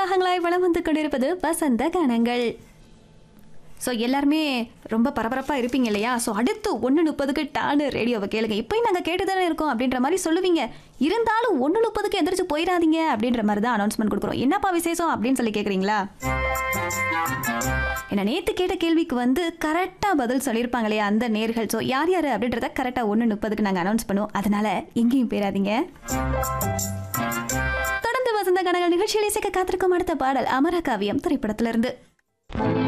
ராகங்களாய் வளம் வந்து கொண்டிருப்பது வசந்த கணங்கள் ஸோ எல்லாருமே ரொம்ப பரபரப்பாக இருப்பீங்க இல்லையா ஸோ அடுத்து ஒன்று முப்பதுக்கு டானு ரேடியோவை கேளுங்க இப்போயும் நாங்கள் கேட்டு தானே இருக்கோம் அப்படின்ற மாதிரி சொல்லுவீங்க இருந்தாலும் ஒன்று முப்பதுக்கு எந்திரிச்சு போயிடாதீங்க அப்படின்ற மாதிரி தான் அனௌன்ஸ்மெண்ட் கொடுக்குறோம் என்னப்பா விசேஷம் அப்படின்னு சொல்லி கேட்குறீங்களா என்ன நேற்று கேட்ட கேள்விக்கு வந்து கரெக்டாக பதில் சொல்லியிருப்பாங்க இல்லையா அந்த நேர்கள் ஸோ யார் யார் அப்படின்றத கரெக்டாக ஒன்று முப்பதுக்கு நாங்கள் அனௌன்ஸ் பண்ணுவோம் அதனால எங்கேயும் போயிடாதீங்க தொடர்ந்து வசந்த கனகள் நிகழ்ச்சியில் இசைக்க காத்திருக்கும் அடுத்த பாடல் அமர காவியம் திரைப்படத்திலிருந்து